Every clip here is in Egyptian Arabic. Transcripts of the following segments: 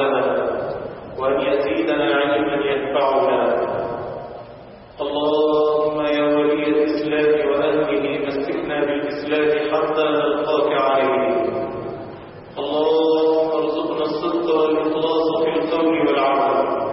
علمنا وأن يزيدنا علما ينفعنا اللهم يا ولي الإسلام وأهله مسكنا بالإسلام حتى نلقاك عليه اللهم ارزقنا الصدق والإخلاص في القول والعمل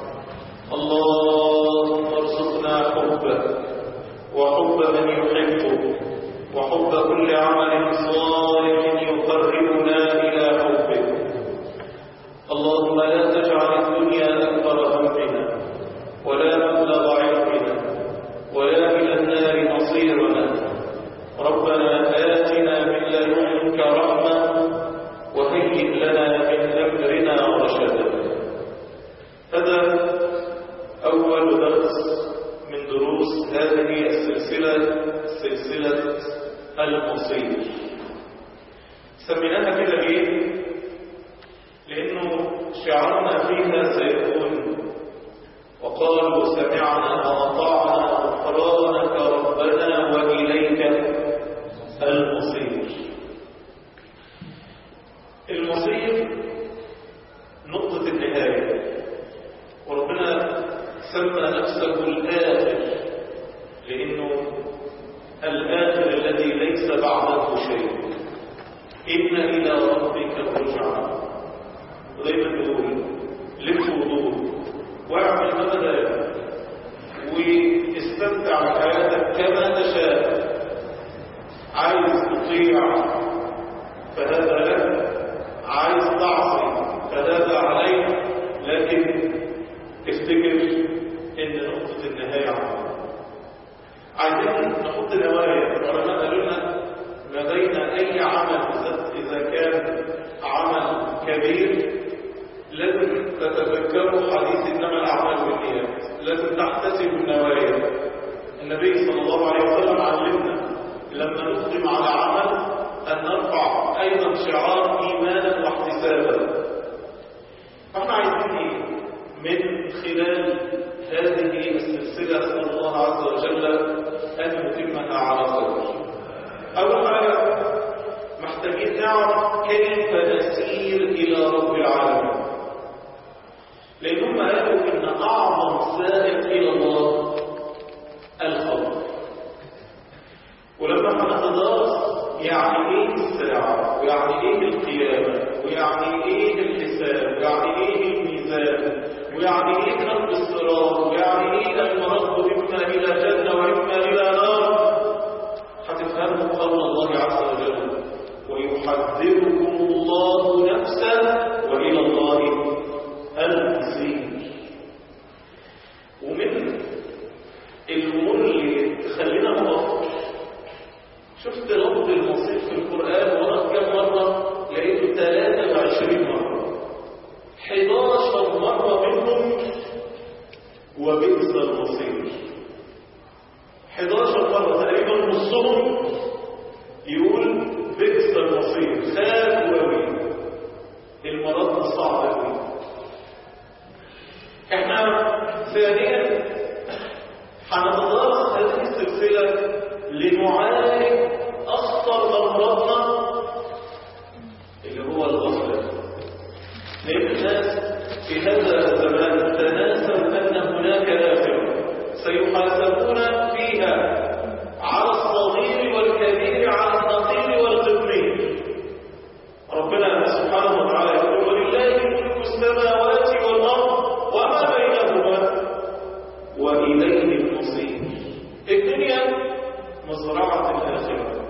اللهم ارزقنا حبك وحب من يحبك وحب كل عمل صالح يقربنا إلى حبك اللهم لا تجعل الدنيا أكبر همنا ولا مبلغ علمنا ولا إلى النار مصيرنا ربنا آتنا من لدنك رحمة وهيئ لنا من أمرنا رشدا هذا أول درس من دروس هذه السلسلة سلسلة المصير سميناها كده ليه؟ لأنه شعارنا فيها سيكون وقالوا سمعنا وأطعنا غفرانك ربنا وإليك المصير المصير نقطة النهاية وربنا سمى نفسه الآخر لأنه الآخر الذي ليس بعده شيء إن إلى ربك الرجعى زي ما بنقول لف ودور واعمل ما بدأت واستمتع بحياتك كما تشاء عايز تطيع فهذا لك عايز تعصي فهذا عليك لكن افتكر ان نقطة النهاية عمل عايزين نحط نوايا العلماء قالوا لنا ما بين اي عمل بالذات اذا كان عمل كبير لازم تتذكروا حديث انما الاعمال بالنيات لازم تحتسب النوايا النبي صلى الله عليه وسلم علمنا لما نقدم على عمل ان نرفع ايضا شعار ايمانا واحتسابا فاحنا عايزين ايه من خلال هذه السلسله اسال الله عز وجل ان يتمها على خير اول حاجه محتاجين نعرف كيف نسير الى رب العالمين لأنهم قالوا إن أعظم سائق إلى الله الخبر ولما هنتدرس يعني إيه الساعة ويعني إيه القيامة ويعني إيه الحساب ويعني إيه الميزان ويعني إيه خلق الصراط ويعني إيه المرض إما إلى جنة وإما إلى نار هتفهموا قول الله عز وجل ويحذركم الله نفسا وإلى الله المصير ومن الأمور اللي تخلينا نفكر شفت لفظ المصير في القرآن ورد كم مرة لقيته 23 مرة 11 مرة منهم وبئس المصير 11 مرة تقريبا نصهم يقول بئس المصير خاف وويل المرض صعب قوي احنا ثانيا هنتدرس هذه السلسلة لنعالج أخطر أمراضنا اللي هو الغفلة لأن الناس في هذا الزمان تناسوا أن هناك آخرة سيحاسبون فيها على الصغير والكبير على النقير والقطمير ربنا سبحانه وتعالى يقول ولله ملك السماوات والأرض وما بينهما وإليه المصير الدنيا مزرعة الآخرة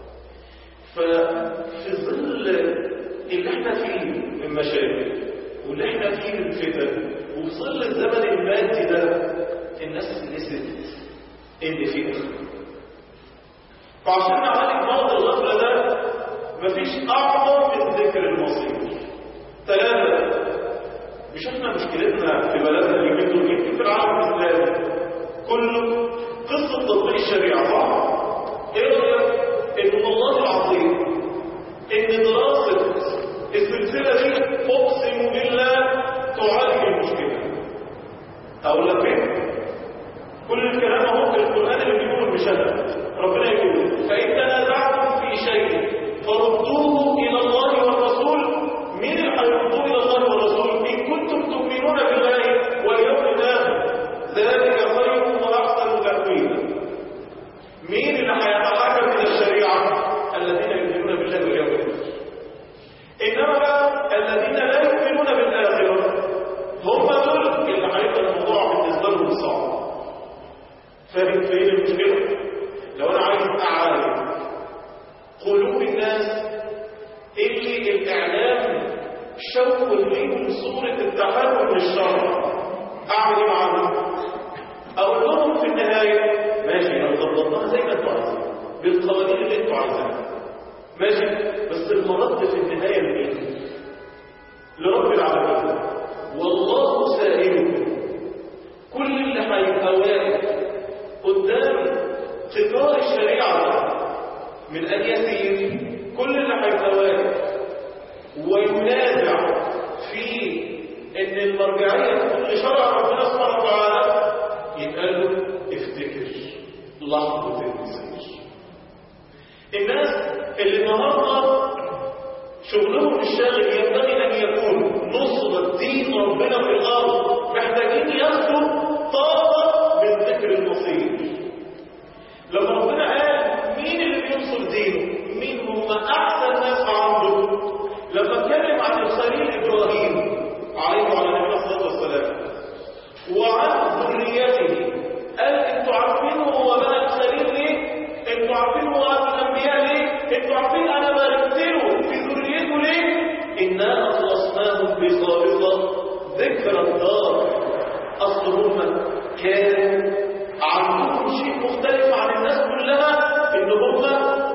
ففي ظل اللي احنا فيه من مشاكل واللي احنا فيه من فتن وفي ظل الزمن المادي ده الناس نسيت ان في اخره فعشان نعالج مرض الغفله ده مفيش اعظم من ذكر المصير ثلاثه مش احنا مشكلتنا في بلدنا اليومين دول يمكن في العالم الاسلامي كله قصه تطبيق الشريعه صح؟ ايه رايك ان والله العظيم ان دراسه السلسله دي اقسم بالله تعالج المشكله اقول لك ايه؟ كل الكلام اهو القران اللي بيقوله المشاهد ربنا يقول فان تنازعتم في شيء فردوه الى الله والرسول مين اللي هيردوه الى الله والرسول شوه ليهم صورة التحول للشرع أعمل إيه معاهم؟ أقول لهم في النهاية ماشي لو ضبطناها زي ما أنتوا عايزين بالقوانين اللي أنتوا عايزينها ماشي بس المرد في النهاية لمين؟ لرب العالمين والله سائلكم كل اللي هيبقى واقف قدام قطار الشريعة من أن يسير كل اللي هيبقى واقف وينازع في ان المرجعيه تكون لشرع ربنا سبحانه وتعالى يبقى له افتكر لحظه المسير الناس اللي النهارده شغلهم الشاغل ينبغي ان يكون نصرة دين ربنا في الارض محتاجين ياخدوا طاقه من ذكر المصير لما ربنا قال مين اللي بينصر دينه مين هم احسن ناس عنده لما اتكلم عن الخليل ابراهيم عليه وعلى نبينا الصلاه والسلام وعن ذريته قال انتوا عارفين هو بقى الخليل ليه؟ انتوا عارفين هو ابو الانبياء ليه؟ انتوا عارفين انا باركت له في ذريته ليه؟ انا اخلصناهم بخالصه ذكر الدار اصل هم كانوا عندهم شيء مختلف عن الناس كلها ان هم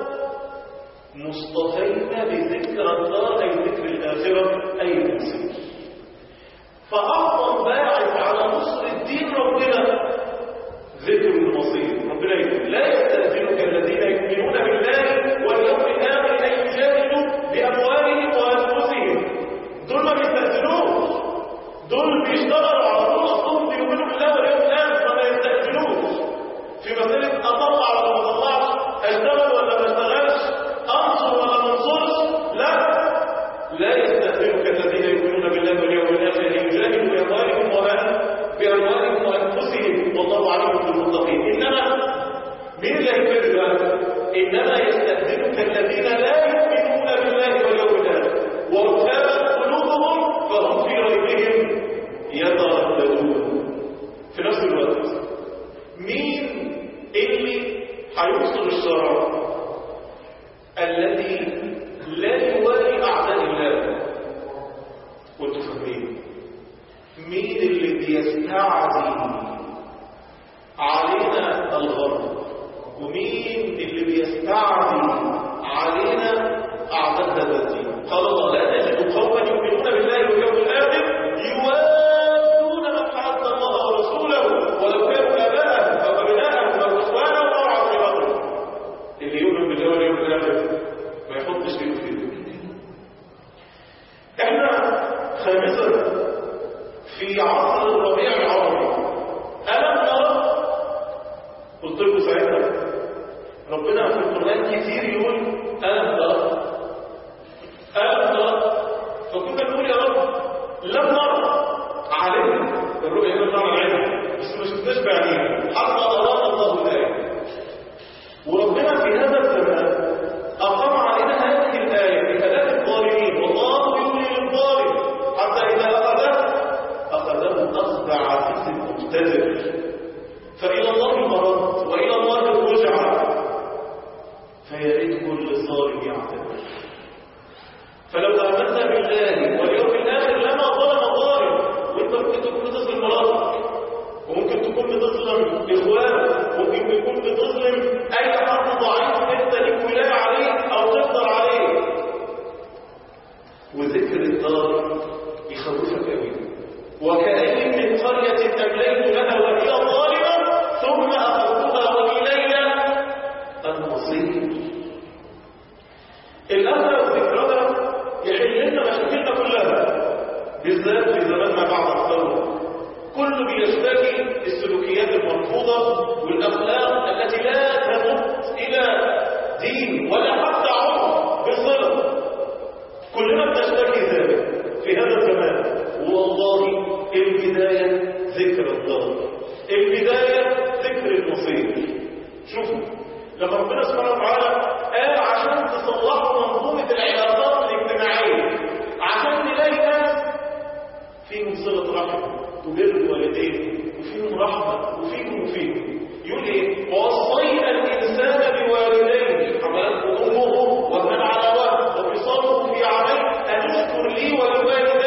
مصطفين بذكر الله أي ذكر الآخرة أي المسير فأعظم باعث على نصر الدين ربنا ذكر المصير ربنا يقول لا يستأذنك الذين يؤمنون بالله واليوم الآخر أن يجاهدوا بأموالهم وأنفسهم دول ما بيستأذنوش دول بيشتغلوا على طول أصلهم بيؤمنوا بالله واليوم الآخر فما يستأذنوش في مسألة أطلع ولا ما أطلعش أشتغل ولا ما أشتغلش أنصر ولا ما أنصرش لا لا يستأذنك الذين يؤمنون بالله واليوم الآخر أن يجاهدوا بأموالهم وأن بأموالهم وأنفسهم والله عليم بالمتقين إنما مين اللي هيفرق بقى؟ إنما يستأذنك الذين لا يؤمنون بالله واليوم الآخر وارتابت قلوبهم فهم في ريبهم يترددون في نفس الوقت مين اللي هينصر الشرع الذي لا يوالي أعداء الله وانتوا فاهمين مين اللي بيستعدي علينا الغرب ومين اللي بيستعدي علينا أعداء هذا الدين قال الله لا تجد قوما يؤمنون بالله واليوم الآخر يوادون من حد الله ورسوله ولو كانوا آباءهم أو أبناءهم أو إخوانهم أو عشيرتهم اللي يؤمن بالله واليوم الآخر ما يحطش فيه فيه احنا خامسا في عصر الربيع العربي ألم نرى قلت لكم ساعتها ربنا في القرآن كتير يقول ألم ترى ألم ترى فكنا نقول يا رب لم نرى علمنا الرؤيا لم نرى العلم بس ما شفناش بعدين حتى أرانا الله ذلك وربنا في هذا الزمان أقام علينا هذه الآية بثلاث الظالمين والله يولي للظالم حتى إذا أخذه أخذه أخذ عزيز مقتدر فإلى الله المرض وإلى الله الرجعة فيا ريت كل ظالم يعتبر فلو آمنا بالله واليوم الآخر لما ظلم ظالم وانت ممكن تكون بتظلم مراتك وممكن تكون بتظلم إخوانك ممكن يكون بتظلم أي حد ضعيف انت ليك ولاية عليه أو تقدر عليه وذكر الدار يخوفك قوي وكأي من قرية أمليت لها وهي ظالمة ثم أخذتها وإلي المصير الأثر والذكرى يحل لنا مشاكلنا كلها بالذات في زماننا بعد الثورة كله بيشتكي السلوكيات المرفوضة والأخلاق التي لا تمت إلى دين ولا حتى عمر بصلة كلنا بنشتكي ذلك في هذا الزمان والله البداية ذكر الله البداية ذكر المصير شوفوا لما ربنا سبحانه وتعالى قال عشان تصلحوا منظومة العلاقات الاجتماعية عشان نلاقي ناس فيهم صلة رحم وبر والدين وفيهم رحمة وفيهم وفيهم يقول ايه ووصينا الإنسان بوالديه حملته أمه ومن على وهن وفصاله في عامين أن اشكر لي ولوالديك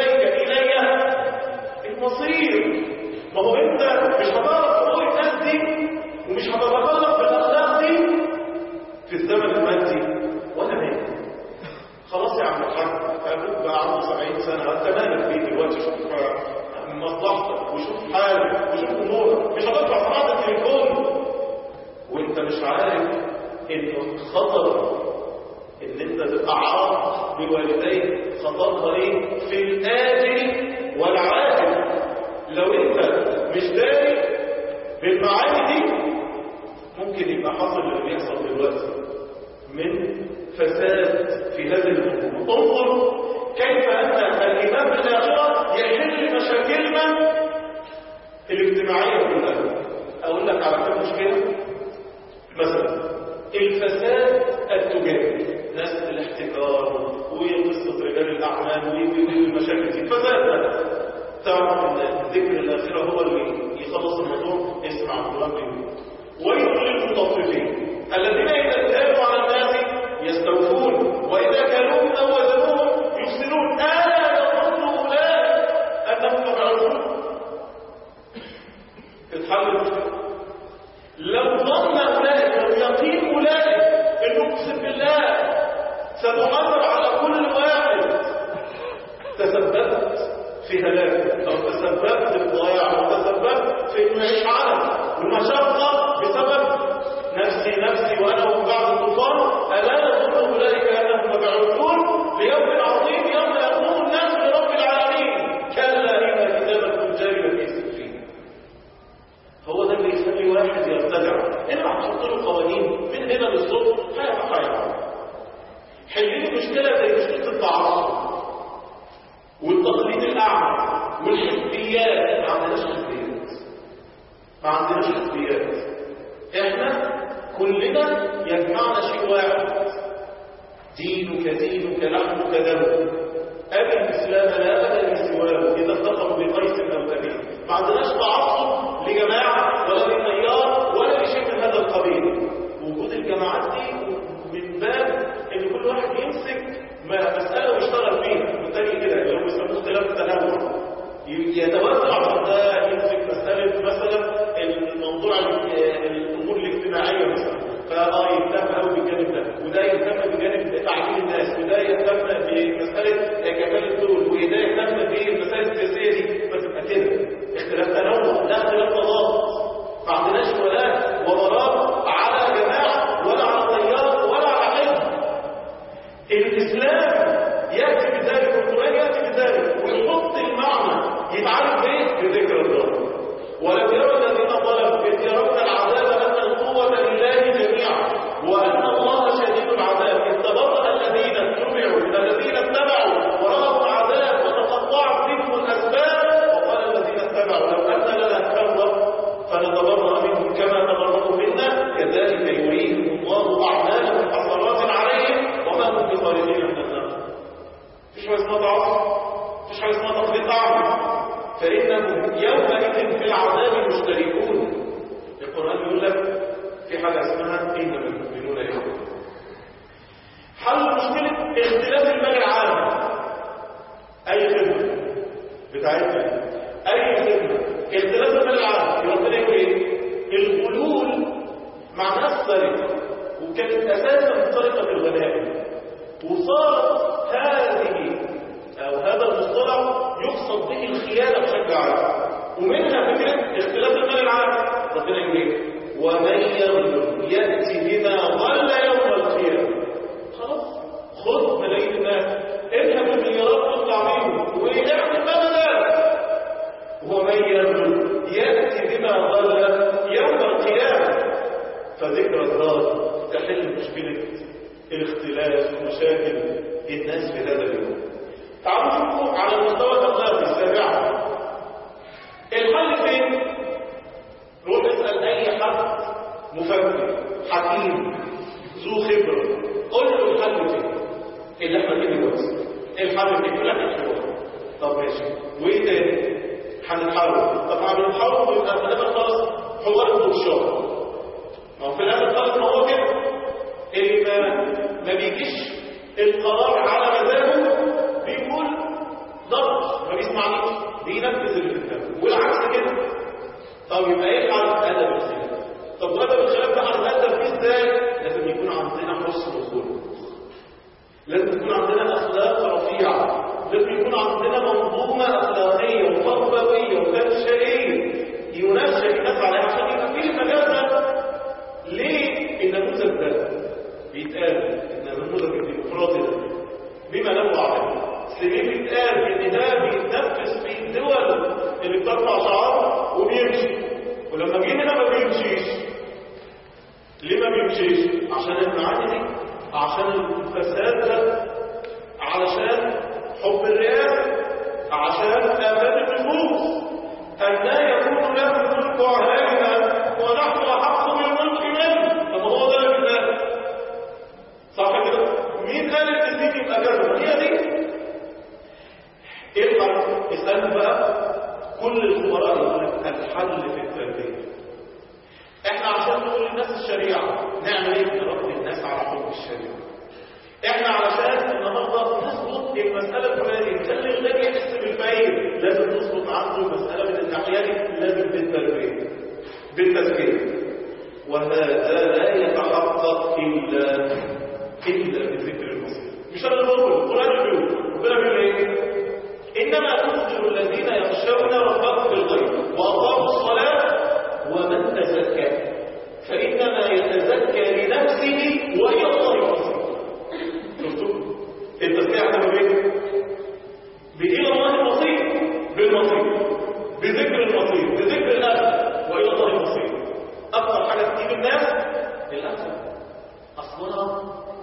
في البيت دلوقتي شوف مصلحتك وشوف حالك وشوف امورك مش هترفع صراحه التليفون وانت مش عارف ان خطر ان انت تبقى عاق بوالديك خطرها ايه في الاجل والعاجل لو انت مش داري بالمعاني دي ممكن يبقى حصل اللي بيحصل دلوقتي من فساد في هذه الامور انظر كيف ان الايمان بالاخره يحل مشاكلنا الاجتماعيه كلها اقول لك على كم مشكله مثلا الفساد التجاري ناس الاحتكار وقصه رجال الاعمال والمشاكل دي فساد ده تعرف ان ذكر الاخره هو اللي يخلص الموضوع اسمع القران ويل للمطففين الذين اذا اكتالوا على الناس يستوفون واذا كالوهم او وزنوهم يفسدون الا يظن اولئك انهم مبعوثون تتحل المشكله لو ظن اولئك لو يقين اولئك انه اقسم بالله سنحضر على كل واحد تسببت في هلاك او تسببت في الضياع او تسببت في انه يعيش علم والمشقه بسبب نفسي نفسي وانا وبعض الطوفان الا يظن اولئك انهم مبعوثون ليوم عظيم يوم يقوم الناس لرب العالمين كلا ان كتاب الفجار لفي سجين هو ده اللي يخلي واحد يرتدع انت هتحط له قوانين من هنا للصبح هيبقى هيعرف حل لي مشكله زي مشكله التعصب والتقليد الاعمى والحزبيات ما عندناش حزبيات ما عندناش حزبيات احنا كلنا يجمعنا شيء واحد دينك دينك لحمك دمك أبي الإسلام لا أبدا سواه إذا افتقروا بقيس أو تميم ما عندناش تعصب لجماعة ولا لتيار ولا لشيء من هذا القبيل وجود الجماعات دي من باب إن كل واحد يمسك مسألة ويشتغل فيها بالتالي كده اللي هو بيسموه اختلاف التنوع يتوسع ده يمسك مسألة مثلا الموضوع الأمور الاجتماعية مثلا فاه يهتم قوي بالجانب ده وده يهتم بجانب تعليم الناس وده يهتم بمسألة كفالة دول وده يهتم بالمسائل السياسية دي فتبقى كده اختلاف تنوع لا اختلاف تضاد ما عندناش ولاء وبراء على جماعة ولا على تيار ولا على حزب الإسلام يأتي بذلك والقرآن يأتي بذلك ويحط المعنى يتعرف بيه بذكر الله ولو يرى الذين ظلموا إذ يرون العذاب أن القوة لله جميعا وأن الله شديد العذاب إذ تبرأ الذين اتبعوا من الذين اتبعوا ورأوا العذاب وتقطعت بهم الأسباب وقال الذين اتبعوا لو أن لنا كرة فنتبرأ منهم كما تبرأوا منا كذلك يريهم الله أعمالهم حسرات عليهم وما هم بخارجين من النار مفيش حاجة اسمها تعصب مفيش حاجة اسمها تقليد أعمى فإنهم يومئذ في العذاب مشتركون القرآن يقول لك في حاجة اسمها إنما المؤمنون يوم حل مشكلة اختلاف المال العام أي خدمة بتاعتنا أي خدمة اختلاف المال العام ربنا يقول إيه؟ الغلول معناها السرقة وكانت أساسا سرقة الغنائم وصارت هذه أو هذا المصطلح يقصد به الخيانة بشكل عام ومنها فكرة اختلاف المال العام ربنا يقول ايه ومن يغلل يأتي بما ضل يوم القيامة خلاص خذ ملايين الناس اذهب المليارات تطلع بيهم واعمل بلدا ومن يغلل يأتي بما ضل يوم القيامة فذكر الله تحل مشكلة الاختلاف ومشاكل الناس في هذا اليوم تعالوا شوفوا على المستوى الاخلاقي السابعه الحل فين روح اسال اي حد مفكر حكيم ذو خبره قول له الحل فين اللي احنا فيه دلوقتي الحل فين يقول لك الحوار طب ماشي وايه تاني هنتحاول طب هنتحاول ويبقى في الاخر خالص حوار الدكتور ما هو في الاخر خالص ما هو كده اللي ما, ما بيجيش القرار على مزاجه بيقول ضبط ما بيسمعنيش بينفذ الكتاب والعكس كده طب يبقى ايه الحل ادب الخلاف طب وادب الخلاف ده هنتقدم فيه ازاي لازم يكون عندنا حسن خلق لازم يكون عندنا اخلاق رفيعه لازم يكون عندنا منظومة أخلاقية وتربوية وتنشئية ينشئ الناس عليها عشان يبقى فيه المجال ده ليه النموذج ده بيتقال ان النموذج الديمقراطي ده بما له عقل ليه بيتقال ان ده بيتنفذ في الدول اللي بترفع شعار وبيمشي ولما جه هنا ما بيمشيش ليه ما بيمشيش عشان المعاني دي عشان الفساد ده علشان حب الرئاسه عشان امان النفوس ان لا يكون له الملك علينا ونحن احق بالملك منه طب هو ده اللي بيتقال صح كده مين قال ان الدين يبقى كذا هي دي ايه الحل اسالوا بقى كل الخبراء يقول لك الحل في التربيه احنا عشان نقول للناس الشريعه نعمل ايه نربي الناس على حب الشريعه احنا علشان النهارده نظبط المساله الفلانيه نخلي الغني يحس بالفقير لازم نظبط عنده المساله من الناحيه دي لازم بالتربيه بالتزكيه وهذا لا يتحقق الا الا بذكر المصير مش انا اللي بقول القران بيقول ربنا بيقول ايه انما تنذر الذين يخشون ربهم بالغيب واقاموا الصلاه ومن تزكى فانما يتزكى لنفسه والى الله المصير شفتوا التزكيه احنا بايه بإلى الله المصير بالمصير بذكر المصير بذكر الاخر والى الله المصير اكثر حاجه تجيب الناس الاخر اصلها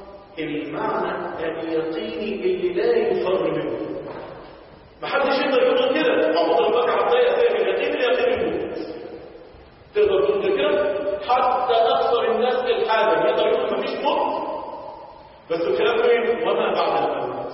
المعنى اليقيني اللي لا يفر منه محدش يقدر يقول كده عبد البكر عطيه زي اليقين اليقين الموت تقدر تقول كده حتى اكثر الناس الحاجه يقدر يقول مفيش موت بس الخلاف فين وما بعد الموت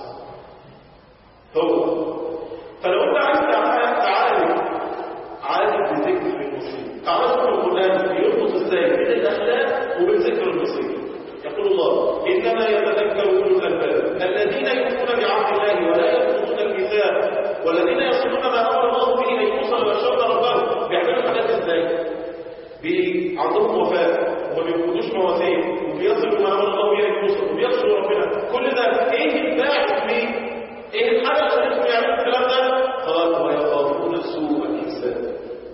هو فلو انت عايز تعالج عالج بذكر المصير تعالى شوف القران بيربط ازاي بين الاخلاق وبين ذكر المصير يقول الله انما يتذكر اولو الالباب الذين يؤمنون بعهد الله ولا ينقضون الميثاق والذين يصلون ما امر الله به ان يوصل ويخشون ربهم بيعملوا حاجات ازاي بي عندهم وفاء وما بينقضوش مواثيق وبيصلوا ما امر الله به ان يوصل وبيخشوا ربنا كل ده ايه الداعي ليه ايه الحاجه اللي خلتهم يعملوا الكلام ده قال ويخافون سوء الحساب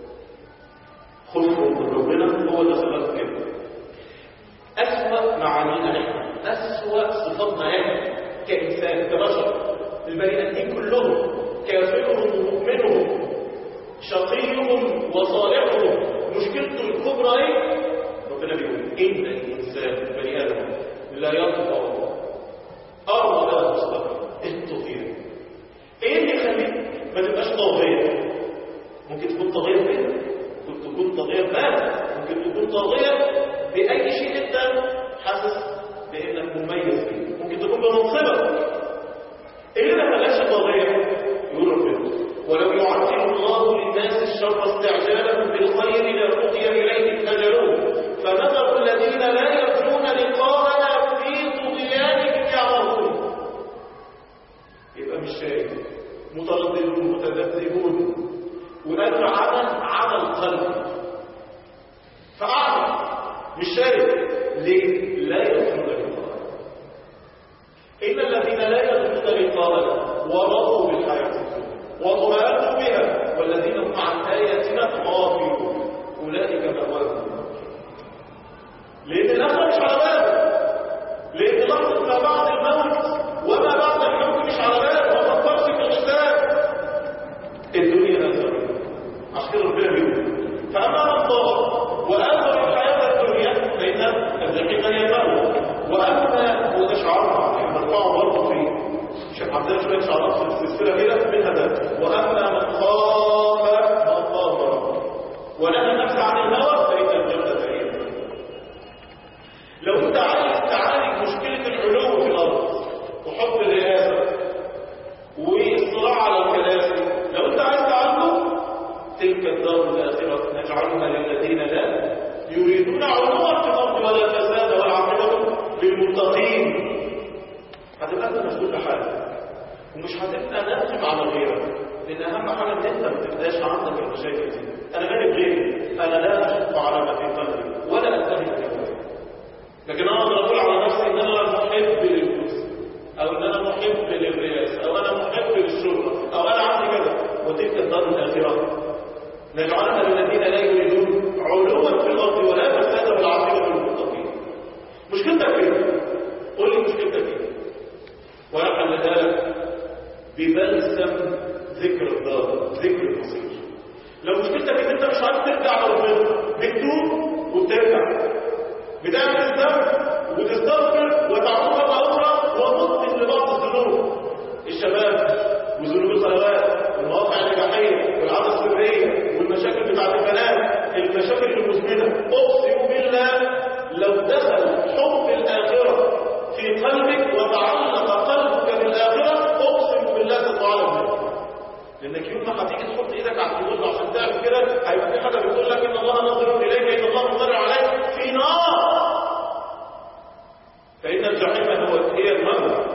خوفهم من ربنا هو ده سبب كده أسوأ معانينا نحن أسوأ صفاتنا نحن كإنسان كبشر البني آدمين كلهم كافرهم ومؤمنهم شقيهم وصالحهم مشكلته الكبرى ايه؟ ربنا بيقول إن الإنسان بني آدم لا يطغى أرض لا تستقر الطغيان إيه اللي يخليك ما تبقاش طاغية؟ ممكن تكون طاغية كده ممكن تكون طاغية بمال ممكن تكون طاغية بأي شيء أنت حاسس بأنك مميز فيه ممكن تكون بمنصبك إيه اللي ما خلاش طاغية يقول ربنا ولو يعجل الله للناس الشر استعجالهم بالخير لقضي إليهم أجلهم فمثل الذين لا يرجون لقاءنا في طغيانهم يعمهون يبقى مش شايف مترددون متذبذبون وقالوا عمل عمل قلب فأعمل مش شايف ليه لا يرجون لقاءنا إن الذين لا يرجون لقاءنا ورضوا بالحياة الدنيا واطمأنوا بها والذين هم عن آياتنا غافلون أولئك مأواهم لأن الآخرة مش على باله لأن لحظة ما بعد الموت وما بعد الحكم مش على باله ما فكرش في الحساب الدنيا نزل عشان كده ربنا بيقول فأما من طغى وآثر الحياة الدنيا فإن الجحيم يمر وأما وتشعرها مرفوعة برضه في شوف عندنا شوية شعارات في السلسلة كده منها ده وأما من خاف مقام ربه ونهى النفس عن الهوى فإن الجنة هي لو أنت عايز تعالج مشكلة العلو في الأرض وحب الرئاسة والصراع على الكراسي لو أنت عايز تعالجه تلك الدار الآخرة نجعلها للذين لا يريدون علوا في الأرض ولا فساد والعاقبة للمتقين هتبقى انت مسؤول بحالك ومش هتبقى ناقم على غيرك لان اهم حاجه ان انت ما تبقاش عندك المشاكل دي انا غالب غيري انا لا اشق على ما في قلبي ولا انتهي لكلامي لكن انا اقدر اقول على نفسي ان انا محب للفلوس او ان انا محب للرئاسه او انا محب للشغل نجعلها للذين لا يريدون علوا في الارض ولا فسادا والعاقبه للمتقين مشكلتك فين قول لي مشكلتك فين وانا حللها لك ببلسم ذكر الدار ذكر المصير لو مشكلتك ان انت مش عارف ترجع لربنا بتتوب وبترجع بتعمل الذنب وتستغفر وتعود مرة أخرى ومسلم لبعض الذنوب الشباب وذنوب الخلوات والمواقع الإباحية والعادة السرية والمشاكل بتاعت البنات المشاكل المزمنة أقسم بالله لو دخل حب الآخرة في قلبك وتعلق قلبك بالآخرة أقسم بالله تتعلم منه لانك يوم ما هتيجي تحط ايدك على الكيبورد عشان تعمل كده هيبقى في حاجه بتقول لك ان الله ناظر اليك ان الله مضر عليك في نار فان الجحيم هو هي المأوى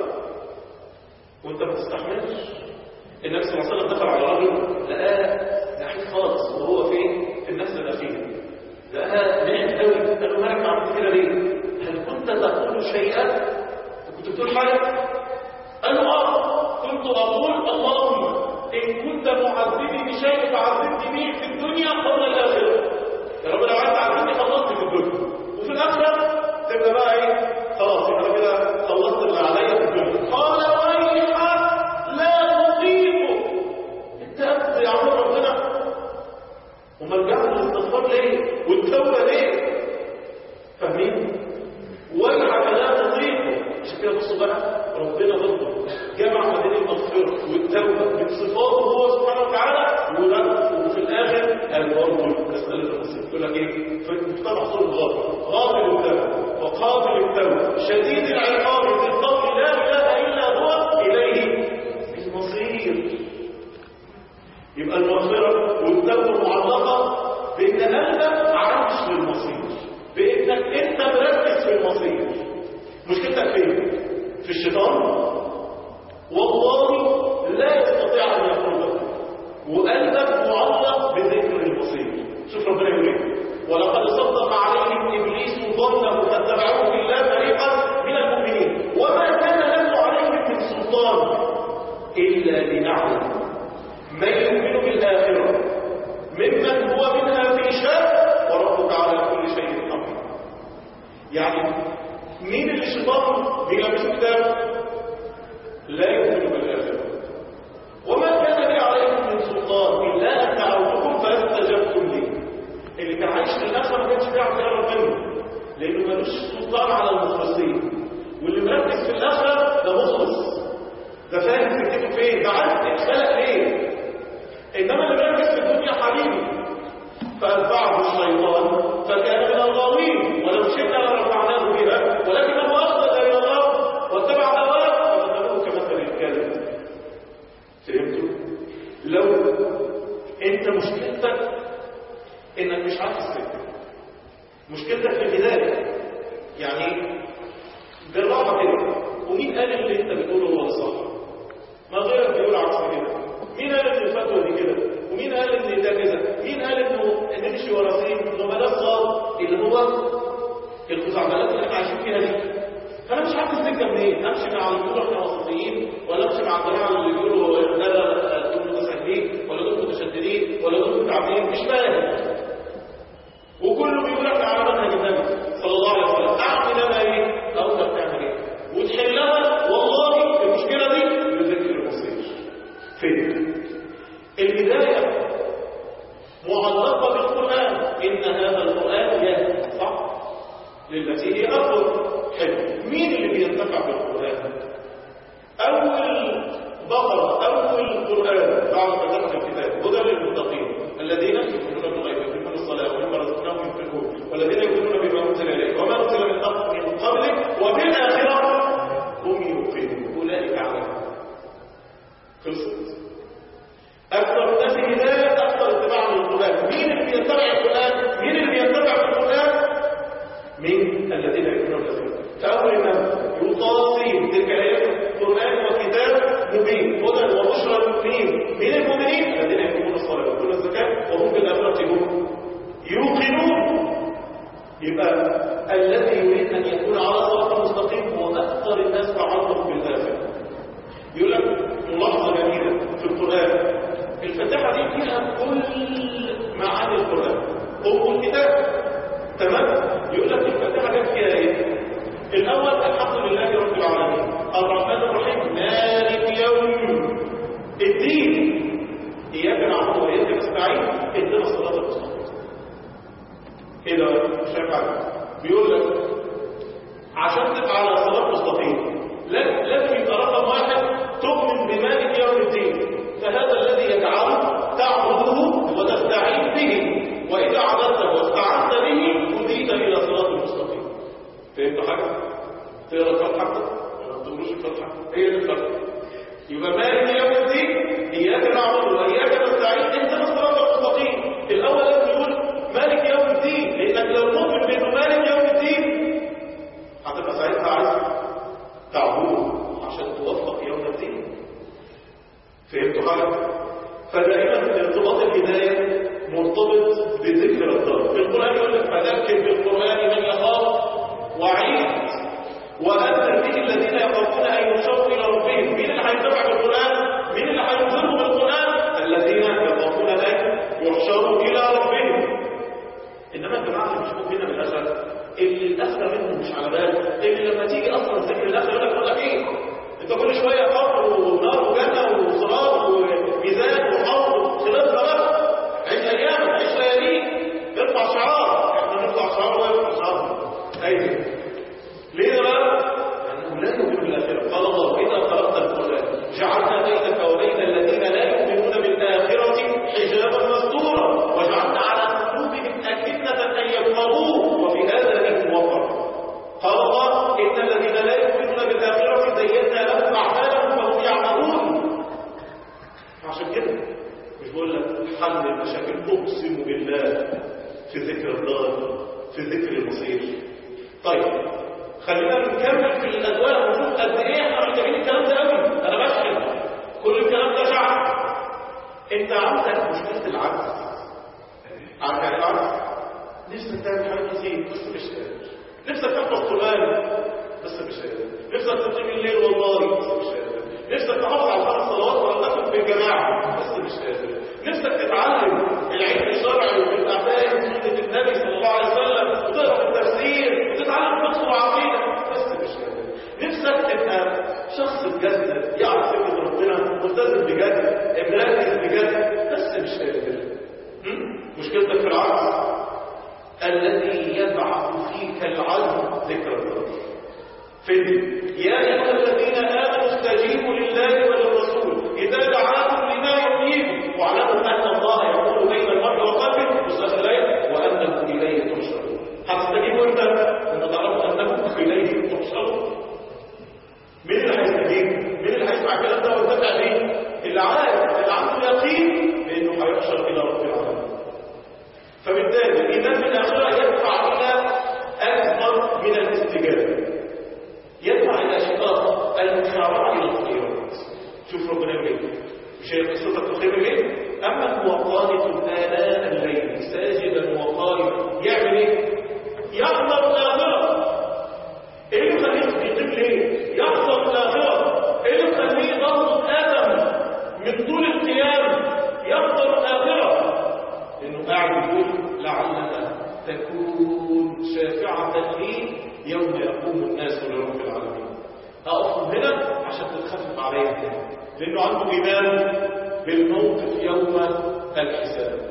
وانت ما تستحملش النبي صلى الله عليه وسلم دخل على رجل لقاه نحيف خالص وهو فين في النفس الاخيره لقاه نعم قوي قال له مالك عملت كده ليه هل كنت تقول شيئا كنت بتقول حاجه قال له اه كنت اقول اللهم إن كنت معذبي بشيء فعذبني به في الدنيا قبل الآخرة يا رب لو عايز تعذبني خلصت في الدنيا وفي الآخرة تبقى بقى إيه خلاص يبقى أنا كده خلصت اللي عليا في الدنيا قال ويحك لا تطيق أنت أبدا يا عمر ربنا وما رجعت للاستغفار ليه والتوبة ليه فاهمين ويحك لا تطيق عشان كده بصوا بقى ربنا برضه جمع ما بين المغفرة والتوبة من صفاته هو سبحانه وتعالى وفي الآخر قال برضه مسألة المصير يقول لك إيه؟ فمجتمع صور غافل غافل التوبة وقابل التوبة شديد العقاب بالقول لا إله إلا هو إليه المصير يبقى المغفرة والتوبة معلقة بإن قلبك عايش للمصير بإنك أنت مركز في المصير مشكلتك فين؟ في الشيطان والله لا يستطيع ان يخرج وقلبك معلق بذكر المصير شوف ربنا يقول ايه ولقد صدق عليهم ابليس ظنه فاتبعوه الا فريقا من المؤمنين وما كان له عليهم من سلطان الا لنعلم من يؤمن بالاخره ممن هو منها في شك وربك على كل شيء قدير يعني مين اللي الشيطان بيلبسه كتاب لا يؤمن بالآخرة وما كان لي عليكم من سلطان إلا أن دعوتكم فاستجبتم لي اللي كان عايش في الآخرة ما كانش بيعرف يقرب منه لأنه ملوش سلطان على المخلصين واللي مركز في الآخرة ده مخلص ده فاهم سكته فين ده عارف اتخلق ليه إنما اللي مركز في الدنيا حبيبي فأتبعه الشيطان فكان من الغاوين ولو شئنا لرفعناه بها ولكنه أخذ إلى الله واتبع هواه فمثله كمثل الكلب فهمتوا؟ لو أنت مشكلتك إنك مش عارف السكة مشكلتك في البداية يعني بالراحة كده ومين قال اللي أنت بتقوله هو الصح؟ ما غيرك بيقول عكس كده مين قال ان الفتوى دي كده ومين قال ان ده كذا مين قال انه نمشي ورا سين انه بلاش صار اللي هو الخزعبلات اللي احنا عايشين فيها دي فانا مش عارف السكه منين امشي مع الدكتور احنا وسطيين ولا امشي مع الجماعه اللي بيقولوا لا لا دول متساهلين ولا دول متشددين ولا دول متعبين مش فاهم وكله بيقول احنا على منهج النبي صلى الله عليه وسلم اعمل انا ايه او انت بتعمل ايه وتحلها والله المشكله دي بذكر المصير فين البداية معلقة بالقرآن إن هذا القرآن يهدي صح للتي هي أفضل حلو مين اللي بينتفع بالقرآن أول بقرة أول قرآن بعد ما ذكر الكتاب هدى للمتقين الذين يؤمنون بالغيب ويقيمون الصلاة ومما رزقناهم ينفقون والذين يؤمنون بما أنزل إليك وما أنزل من قبلك وبالآخرة هم يوقنون أولئك على خلصت أكثر الناس هداية أكثر اتباع للقرآن مين اللي بيتبع القرآن؟ مين اللي بيتبع القرآن؟ من الذين يؤمنون بالغيب فأول الناس يطاصين تلك الآيات قرآن وكتاب مبين هدى وبشرى للمؤمنين من المؤمنين الذين يقومون الصلاة ويؤتون الزكاة وهم بالآخرة هم يوقنون يبقى الذي يريد أن يكون على صراط مستقيم هو أكثر الناس تعلق بالآخرة يقول لك ملاحظة جميلة في القرآن الفتاحة دي فيها كل نستعين اهدنا الصراط المستقيم ايه ده مش هينفع بيقول لك عشان تبقى على صراط مستقيم لازم لازم يبقى رقم واحد تؤمن بمالك يوم الدين فهذا الذي يجعلك تعبده وتستعين به واذا عبدته واستعنت به هديت الى صراط المستقيم فهمت حاجه؟ تقرا الفتحه ما تقولوش الفتحه هي دي الفتحه يبقى مالك يوم الدين اياك نعبد واياك نستعين اهدنا الصراط المستقيم الاول لازم يقول مالك يوم الدين لانك لو مؤمن بانه مالك يوم الدين هتبقى ساعتها عايز تعبده عشان توفق يوم الدين فهمتوا حاجه فدائما ارتباط الهدايه مرتبط بذكر الضرب في القران يقول لك فذكر بالقران من يخاف وعيد وأنذر به الذين يخافون أن يحشروا إلى ربهم مين اللي هيتبع بالقرآن؟ مين اللي هينذرهم بالقرآن؟ الذين يخافون أن يحشروا إلى ربهم إنما الجماعة اللي مش مؤمنة بالآخرة اللي الآخرة منهم مش على باله اللي لما تيجي أصلا ذكر الآخرة يقول لك ولا إيه؟ أنت كل شوية قبر ونار وجنة وصراط وميزان وحوض خلاف خلاف عيش أيام عيش لياليك ارفع شعار احنا نرفع شعار ويرفع شعار أيوه ليه بقى؟ لأنه لا يؤمن بالآخرة قال الله إذا قرأت القرآن جعلنا بينك وبين الذين لا يؤمنون بالآخرة حجابا مستورا وجعلنا على قلوبهم أكنة أن يفقهوه وفي هذا إثم وقر قال الله إن الذين لا يؤمنون بالآخرة زينا لهم أعمالهم فهم يعملون عشان كده مش بقول لك حل المشاكل أقسم بالله في ذكر الدار في ذكر المصير طيب خلينا نكمل في الادوار ونشوف قد ايه احنا محتاجين الكلام ده قوي انا بشحن كل الكلام ده شعب انت عندك مشكله العجز عارف يعني العجز نفسك تعمل حاجات كتير بس مش قادر نفسك تحفظ قران بس مش قادر نفسك تقيم الليل والله بس مش قادر نفسك تحافظ على الخمس صلوات ولا تاخد في الجماعه بس مش قادر نفسك تتعلم العلم الشرعي وتبقى فاهم سنه النبي صلى الله عليه وسلم وتقرا التفسير وتتعلم فقه وعقيده بس مش قادر نفسك تبقى شخص بجد يعرف فكره ربنا ملتزم بجد مركز بجد بس مش قادر مشكلتك في العجز الذي يبعث فيك العزم ذكر الله فين يا ايها الذين امنوا استجيبوا لله وللرسول اذا دعاكم لما يحييكم واعلموا ان الله يقول بين المرء وقلبه مستقبلين وانكم اليه تحشرون هتستجيبوا انت ان تعرفوا انكم اليه تحشرون مين اللي هيستجيب مين اللي هيسمع الكلام ده ويتبع بيه اللي عارف اللي عنده يقين بانه هيحشر الى رب العالمين فبالتالي الايمان بالاخره يدفع الى اكثر من الاستجابه يدفع الى شقاق المسارعه الى الخيرات شوف ربنا يقول مش هي قصتك الخير ليه اما هو قانت اناء الليل ساجدا وقائما يعمل ايه يحضر الاخره ايه اللي يخليه يقيم ليه يحضر الاخره ايه اللي يخليه يضغط ادم من طول القيام يحضر الاخره لانه قاعد يقول لعلها تكون شافعه لي يوم يقوم الناس لرب العالمين اقف هنا عشان تتخفف عليا هنا لانه عنده ايمان بالموقف يوم الحساب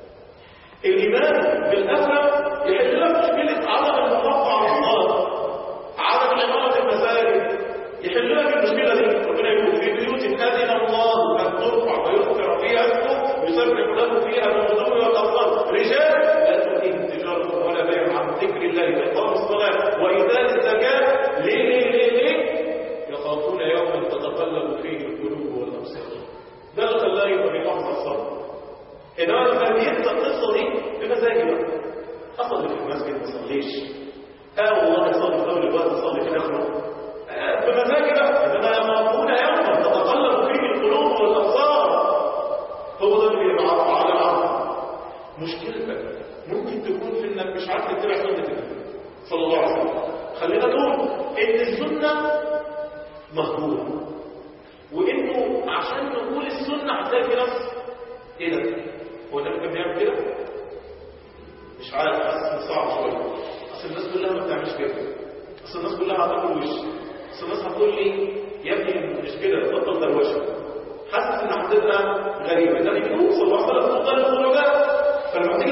الايمان بالاخره يحل لك مشكله عدم المحافظه على الصلاه عدم عماره المساجد يحل لك المشكله دي ربنا يقول في بيوت اذن الله ان ترفع ويذكر فيها اسمه يسبح له فيها بالغدو والاصوات رجال لا تلهيهم تجاره ولا بيع عن ذكر الله اقام الصلاه وايتاء الزكاه ليه ليه ليه ليه يخافون يوما تتقلب فيه القلوب والابصار ده اللي خلاه يبقى بيحافظ على الصلاه انما لما ينسى القصه دي بمزاجي بقى اصلي في المسجد ما اصليش اه والله اصلي في اول الوقت اصلي في اخره آه بمزاجي بقى انما يخافون يوما تتقلب فيه القلوب والابصار هو ده اللي بيبقى على العقل مشكلتك ممكن تكون في انك مش عارف تتبع سنه النبي صلى الله عليه وسلم خلينا نقول ان السنه مهجوره وانه عشان نقول السنه هتلاقي في ناس ايه ده هو ده كان بيعمل كده مش عارف حاسس صعب شويه اصل الناس كلها ما بتعملش كده اصل الناس كلها هتاكل وش اصل الناس هتقول لي يا ابني مش كده بطل دروشه حاسس ان هتبقى غريبه ده النبي صلى الله عليه وسلم قال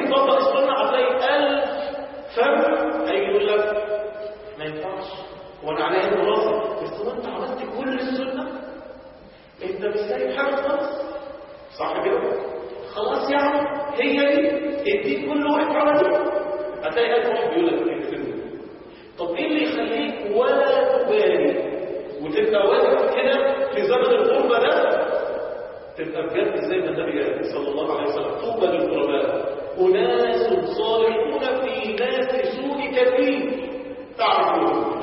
تطبق السنة هتلاقي ألف فرق هيجي يقول لك ما ينفعش وانا عليا دراسة بس هو انت عملت كل السنة انت مش سايب حاجة خالص صح كده خلاص يعني هي دي اديك كل واحد على دي هتلاقي ألف واحد بيقول لك الفيلم طب ايه اللي يخليك ولا تبالي وتبقى واقف كده في زمن الغربة ده تبقى بجد زي ما النبي قال صلى الله عليه وسلم طوبى للغرباء أناس صالحون في ناس سوء كثير تعرفون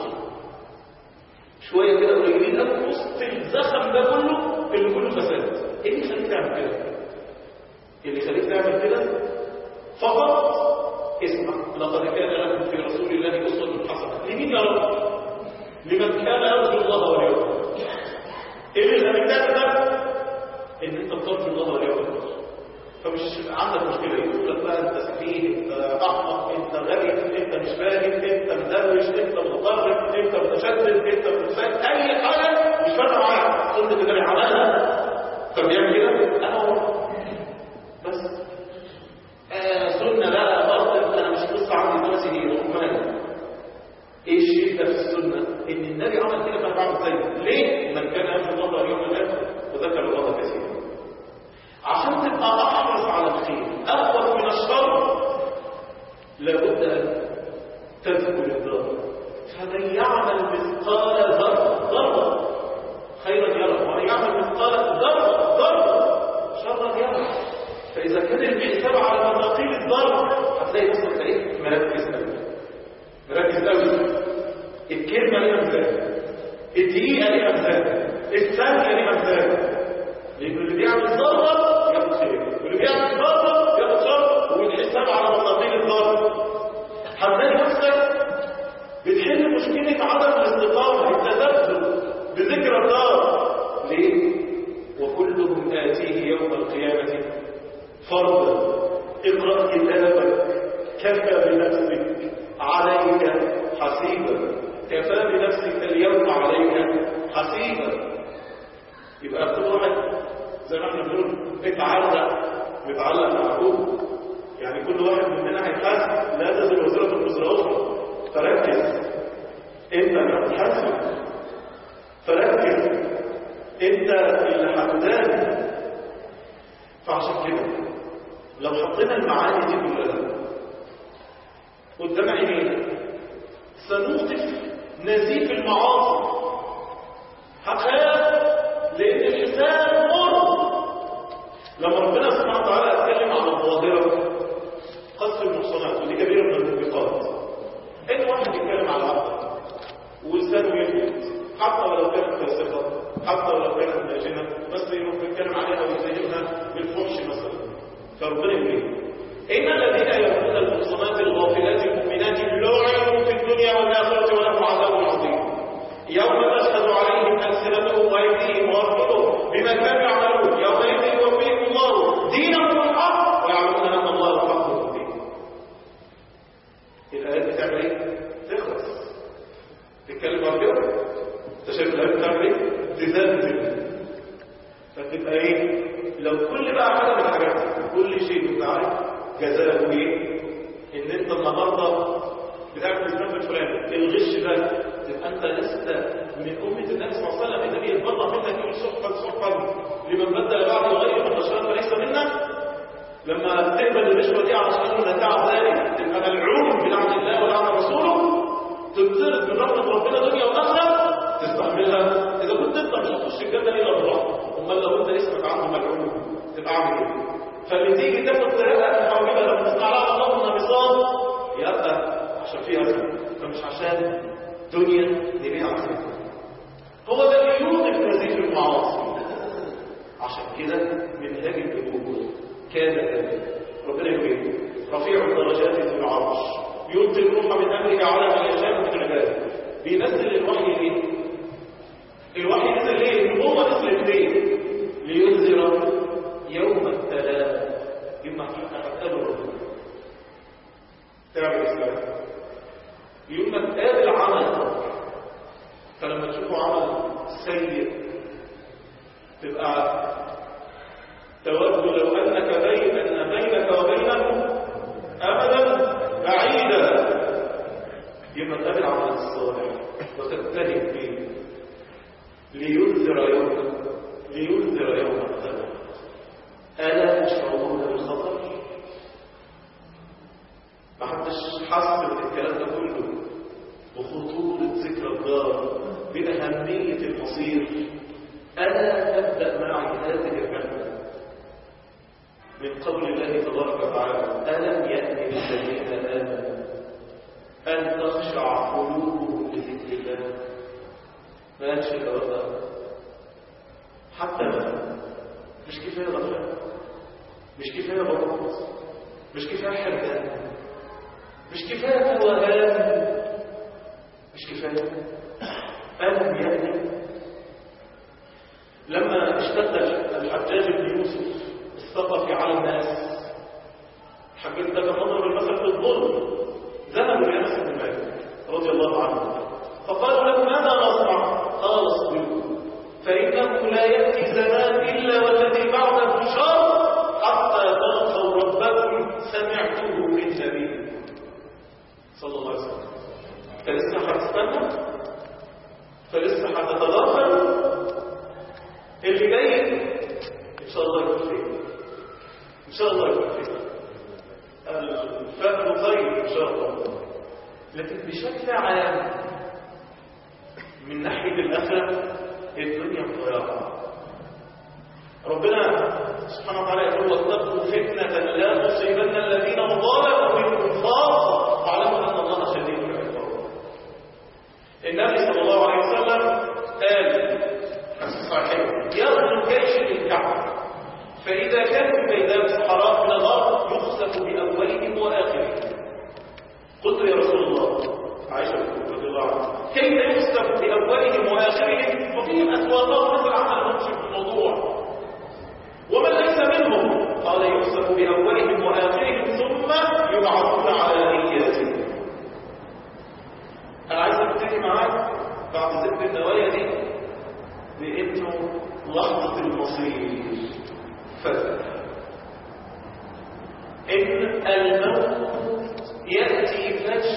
شوية كده قليلين قوي وسط الزخم ده كله اللي كله فساد ايه اللي يخليك تعمل كده؟ اللي يخليك تعمل كده فقط اسمع لقد كان لكم في رسول الله أسوة حسنة لمين يا رب؟ لمن كان يرجو الله واليوم ايه اللي يخليك تعمل ده؟ ان انت بترجو الله واليوم الاخر فمش عندك مشكله يقول لك بقى انت سفيه انت احمق انت غبي انت مش فاهم انت مدروش انت متطرف انت متشدد انت متفائل اي حاجه مش فارقه معاك سنه النبي عملها فبيعمل كده انا هو بس آه سنه لا برضه انا مش قصه عندي دلوقتي هي رحمن ايه الشيء ده في السنه ان النبي عمل كده فانا بعمل زيه ليه من كان يرجو الله واليوم الاخر وذكر الله كثيرا عشان تبقى احرص على الخير اخوف من الشر لابد ان تذكر الضرر فمن يعمل مثقال ذره ذره خيرا يره ومن يعمل مثقال ذره ذره شرا يره فاذا كان الحساب على مثاقيل الضرر هتلاقي نفسك ايه مركز قوي مركز قوي الكلمه ليها مثال الدقيقه ليها مثال الثانيه ليها مثال لأن اللي بيعمل ضرر ياخد خير واللي بيعمل ضرر ياخد شر والحساب على مصادر الضرر هتلاقي نفسك بتحل مشكلة عدم الاستقامة التذبذب بذكر الله ليه؟ وكلهم آتيه يوم القيامة فرضا اقرأ كتابك كفى بنفسك عليك حسيبا كفى بنفسك اليوم عليك حسيبا يبقى كل واحد زي ما احنا بنقول متعلق متعلق مع ابوه يعني كل واحد مننا هيتحاسب لا تزل وزيره وزر اخرى فركز انت اللي هتحاسب فركز انت اللي هتدان فعشان كده لو حطينا المعاني دي كلها قدام عينينا سنوقف نزيف المعاصي هخاف لان الحساب مر لما ربنا سبحانه وتعالى اتكلم عن الظاهره قصف المحصنات ودي كبيره من الموبقات ان واحد يتكلم على عبد ولسانه يفلت حتى ولو كانت فاسقه حتى ولو كانت ناجنه بس يروح يتكلم عليها ويزينها بالفحش مثلا فربنا يقول ان الذين يقولون المحصنات الغافلات المؤمنات لعنوا في الدنيا والاخره ولهم عذاب عظيم يوم تشهد عليهم ألسنتهم وأيديهم وأرجلهم بما كانوا يعملون يومئذ يوفيهم الله دينهم الحق ويعلمون أن الله الحق المبين الآيات بتعمل إيه؟ تخلص تتكلم عن كده أنت شايف الآيات بتعمل إيه؟ تزلزل فتبقى إيه؟ لو كل بقى حاجة من الحاجات دي كل شيء أنت عارف جزاءه إيه؟ إن أنت النهارده بتعمل الذنب الفلاني الغش ده تبقى انت لست من امه النبي صلى الله عليه وسلم النبي يتبرأ منك يقول سحقا سحقا لمن بدل بعد غير من بشرا فليس منا لما تقبل الرشوه دي علشان نتاع ذلك تبقى ملعون بلعن الله ولعن رسوله تنطرد من رحمه ربنا دنيا واخره تستحملها اذا كنت انت مش هتخش الجنه الا بالرحمه امال لو انت اسمك عنه ملعون تبقى عامل ايه؟ فاللي تيجي تاخد طريقه محاوله لما تسمع لها اللهم نصاب يبقى عشان فيها اسم فمش عشان دنيا نبيع عزيزة هو ده اللي يوقف نزيف المعاصي عشان كده منهج النبوة كان ذلك ربنا يقول رفيع الدرجات ذو العرش يلقي الروح من امره على من يشاء من عباده بينزل الوحي ليه؟ الوحي نزل ليه؟ النبوة نزلت ليه؟ لينذر يوم التلاقي يبقى هتقابل ربنا تعمل اسلام يقول لك قابل عمل فلما تشوفوا عمل سيء تبقى تود لو انك بين ان بينك وبينه يشعرون بالخطر ما حدش حس بالكلام ده كله بخطورة ذكر الدار بأهمية المصير ألا تبدأ معي هذه الرحلة من قول الله تبارك وتعالى ألم يأن للذين آمنوا أن تخشع قلوبهم لذكر الله ما قالش الأوضاع حتى ما مش كفاية غفلة مش كفاية بطاطس مش كفاية حرمان مش كفاية توهان مش كفاية ألم يأن لما اشتد الحجاج بن يوسف الثقفي على الناس الحجاج ده كان مضرب المثل في الظلم ذهبوا الى انس بن مالك رضي الله عنه فقالوا له ماذا نصنع قال اصبروا فانه لا ياتي زمان الا والذي بعده شر حتى تلقوا ربكم سمعته من نبي صلى الله عليه وسلم فلسه هتستنى فلسه هتتدخل اللي جاي ان شاء الله يكون خير ان شاء الله يكون خير الفهم خير ان شاء الله لكن بشكل عام من ناحيه الاخره الدنيا ضياع ربنا سبحانه وتعالى يقول واتقوا فتنه لا تصيبن الذين ظلموا منكم خاصه واعلموا ان الله شديد العقاب النبي صلى الله عليه وسلم قال صحيح يغزو الجيش للكعبة فإذا كان في ميدان الصحراء من الأرض يخسف بأولهم وآخرهم قلت يا رسول الله عائشة رضي الله عنها كيف يخسف بأولهم وآخرهم وفيهم أسواقهم مثل عمل نمشي في الموضوع ومن ليس منهم قال يخسف بأولهم وآخرهم ثم يبعثون على نياتهم أنا عايز أبتدي معاك بعد ذكر النوايا دي بانه لحظه المصير فجاه ان الموت ياتي فجاه